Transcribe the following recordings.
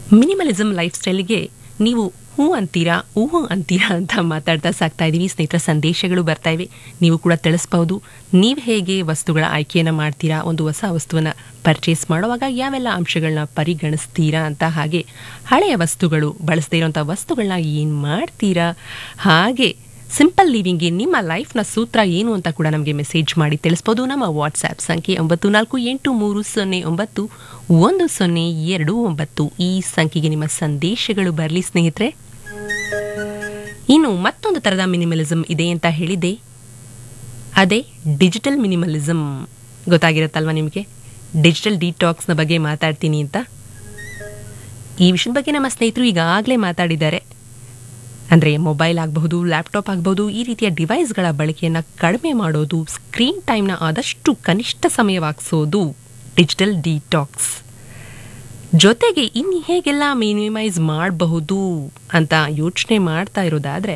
minimalism life ಸ್ಟೈಲ್ಗೆ ನೀವು ಹೂ ಅಂತೀರಾ ಊಹು ಅಂತೀರಾ ಅಂತ ಮಾತಾಡ್ತಾ ಸಾಕ್ತಾ ಇದ್ದೀವಿ ಸ್ನೇಹಿತರ ಸಂದೇಶಗಳು ಬರ್ತಾ ಇವೆ ನೀವು ಕೂಡ ತಿಳಿಸ್ಬಹುದು ನೀವು ಹೇಗೆ ವಸ್ತುಗಳ ಆಯ್ಕೆಯನ್ನು ಮಾಡ್ತೀರಾ ಒಂದು ಹೊಸ ವಸ್ತುವನ್ನು ಪರ್ಚೇಸ್ ಮಾಡುವಾಗ ಯಾವೆಲ್ಲ ಅಂಶಗಳನ್ನ ಪರಿಗಣಿಸ್ತೀರಾ ಅಂತ ಹಾಗೆ ಹಳೆಯ ವಸ್ತುಗಳು ಬಳಸದೇ ಇರೋಂಥ ವಸ್ತುಗಳನ್ನ ಏನು ಮಾಡ್ತೀರಾ ಹಾಗೆ ಸಿಂಪಲ್ ಲಿವಿಂಗ್ಗೆ ನಿಮ್ಮ ಲೈಫ್ನ ಸೂತ್ರ ಏನು ಅಂತ ಕೂಡ ನಮಗೆ ಮೆಸೇಜ್ ಮಾಡಿ ತಿಳಿಸ್ಬೋದು ನಮ್ಮ ವಾಟ್ಸ್ಆ್ಯಪ್ ಸಂಖ್ಯೆ ಒಂಬತ್ತು ನಾಲ್ಕು ಎಂಟು ಮೂರು ಸೊನ್ನೆ ಒಂಬತ್ತು ಒಂದು ಸೊನ್ನೆ ಎರಡು ಒಂಬತ್ತು ಈ ಸಂಖ್ಯೆಗೆ ನಿಮ್ಮ ಸಂದೇಶಗಳು ಬರಲಿ ಸ್ನೇಹಿತರೆ ಇನ್ನು ಮತ್ತೊಂದು ಥರದ ಮಿನಿಮಲಿಸಮ್ ಇದೆ ಅಂತ ಹೇಳಿದೆ ಅದೇ ಡಿಜಿಟಲ್ ಮಿನಿಮಲಿಸಮ್ ಗೊತ್ತಾಗಿರುತ್ತಲ್ವ ನಿಮಗೆ ಡಿಜಿಟಲ್ ಡಿಟಾಕ್ಸ್ನ ಬಗ್ಗೆ ಮಾತಾಡ್ತೀನಿ ಅಂತ ಈ ವಿಷಯದ ಬಗ್ಗೆ ನಮ್ಮ ಸ್ನೇಹಿತರು ಈಗಾಗಲೇ ಮಾತಾಡಿದ್ದಾರೆ ಅಂದರೆ ಮೊಬೈಲ್ ಆಗಬಹುದು ಲ್ಯಾಪ್ಟಾಪ್ ಆಗಬಹುದು ಈ ರೀತಿಯ ಡಿವೈಸ್ಗಳ ಬಳಕೆಯನ್ನು ಕಡಿಮೆ ಮಾಡೋದು ಸ್ಕ್ರೀನ್ ಟೈಮ್ನ ಆದಷ್ಟು ಕನಿಷ್ಠ ಸಮಯವಾಗಿಸೋದು ಡಿಜಿಟಲ್ ಡಿಟಾಕ್ಸ್ ಜೊತೆಗೆ ಇನ್ನು ಹೇಗೆಲ್ಲ ಮಿನಿಮೈಸ್ ಮಾಡಬಹುದು ಅಂತ ಯೋಚನೆ ಮಾಡ್ತಾ ಇರೋದಾದರೆ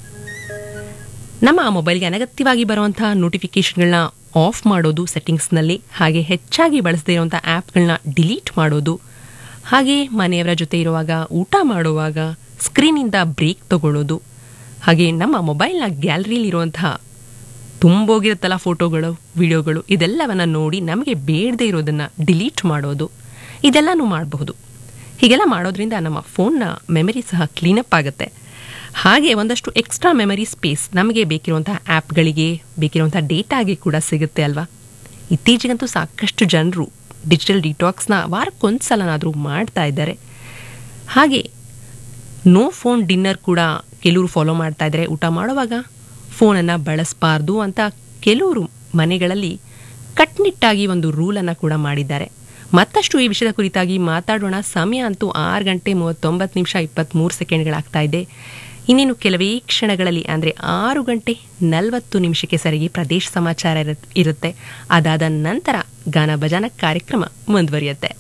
ನಮ್ಮ ಮೊಬೈಲ್ಗೆ ಅನಗತ್ಯವಾಗಿ ಬರುವಂಥ ನೋಟಿಫಿಕೇಷನ್ಗಳನ್ನ ಆಫ್ ಮಾಡೋದು ಸೆಟ್ಟಿಂಗ್ಸ್ನಲ್ಲಿ ಹಾಗೆ ಹೆಚ್ಚಾಗಿ ಬಳಸದೇ ಇರುವಂಥ ಆ್ಯಪ್ಗಳನ್ನ ಡಿಲೀಟ್ ಮಾಡೋದು ಹಾಗೆ ಮನೆಯವರ ಜೊತೆ ಇರುವಾಗ ಊಟ ಮಾಡುವಾಗ ಸ್ಕ್ರೀನಿಂದ ಬ್ರೇಕ್ ತಗೊಳ್ಳೋದು ಹಾಗೆ ನಮ್ಮ ಮೊಬೈಲ್ನ ಗ್ಯಾಲರಿಲಿರುವಂತಹ ತುಂಬೋಗಿರುತ್ತಲ್ಲ ಫೋಟೋಗಳು ವಿಡಿಯೋಗಳು ಇದೆಲ್ಲವನ್ನ ನೋಡಿ ನಮಗೆ ಬೇಡದೇ ಇರೋದನ್ನು ಡಿಲೀಟ್ ಮಾಡೋದು ಇದೆಲ್ಲನೂ ಮಾಡಬಹುದು ಹೀಗೆಲ್ಲ ಮಾಡೋದ್ರಿಂದ ನಮ್ಮ ಫೋನ್ನ ಮೆಮರಿ ಸಹ ಕ್ಲೀನಪ್ ಆಗುತ್ತೆ ಹಾಗೆ ಒಂದಷ್ಟು ಎಕ್ಸ್ಟ್ರಾ ಮೆಮರಿ ಸ್ಪೇಸ್ ನಮಗೆ ಬೇಕಿರುವಂತಹ ಆ್ಯಪ್ಗಳಿಗೆ ಬೇಕಿರುವಂತಹ ಡೇಟಾಗೆ ಕೂಡ ಸಿಗುತ್ತೆ ಅಲ್ವಾ ಇತ್ತೀಚೆಗಂತೂ ಸಾಕಷ್ಟು ಜನರು ಡಿಜಿಟಲ್ ಡಿಟಾಕ್ಸ್ನ ವಾರಕ್ಕೊಂದ್ಸಲನಾದರೂ ಮಾಡ್ತಾ ಇದ್ದಾರೆ ಹಾಗೆ ನೋ ಫೋನ್ ಡಿನ್ನರ್ ಕೂಡ ಕೆಲವರು ಫಾಲೋ ಮಾಡ್ತಾ ಇದ್ದಾರೆ ಊಟ ಮಾಡುವಾಗ ಫೋನನ್ನು ಬಳಸಬಾರ್ದು ಅಂತ ಕೆಲವರು ಮನೆಗಳಲ್ಲಿ ಕಟ್ನಿಟ್ಟಾಗಿ ಒಂದು ರೂಲನ್ನು ಕೂಡ ಮಾಡಿದ್ದಾರೆ ಮತ್ತಷ್ಟು ಈ ವಿಷಯದ ಕುರಿತಾಗಿ ಮಾತಾಡೋಣ ಸಮಯ ಅಂತೂ ಆರು ಗಂಟೆ ಮೂವತ್ತೊಂಬತ್ತು ನಿಮಿಷ ಇಪ್ಪತ್ತ್ಮೂರು ಸೆಕೆಂಡ್ಗಳಾಗ್ತಾ ಇದೆ ಇನ್ನೇನು ಕೆಲವೇ ಕ್ಷಣಗಳಲ್ಲಿ ಅಂದರೆ ಆರು ಗಂಟೆ ನಲವತ್ತು ನಿಮಿಷಕ್ಕೆ ಸರಿಗೆ ಪ್ರದೇಶ ಸಮಾಚಾರ ಇರತ್- ಇರುತ್ತೆ ಅದಾದ ನಂತರ ಗಾನ ಭಜನ ಕಾರ್ಯಕ್ರಮ ಮುಂದುವರಿಯುತ್ತೆ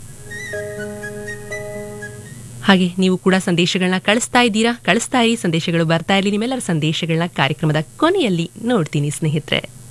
ಹಾಗೆ ನೀವು ಕೂಡ ಸಂದೇಶಗಳನ್ನ ಕಳಿಸ್ತಾ ಇದ್ದೀರಾ ಕಳಿಸ್ತಾ ಇರಿ ಸಂದೇಶಗಳು ಬರ್ತಾ ಇರಲಿ ನಿಮ್ಮೆಲ್ಲರ ಸಂದೇಶಗಳನ್ನ ಕಾರ್ಯಕ್ರಮದ ಕೊನೆಯಲ್ಲಿ ನೋಡ್ತೀನಿ ಸ್ನೇಹಿತರೆ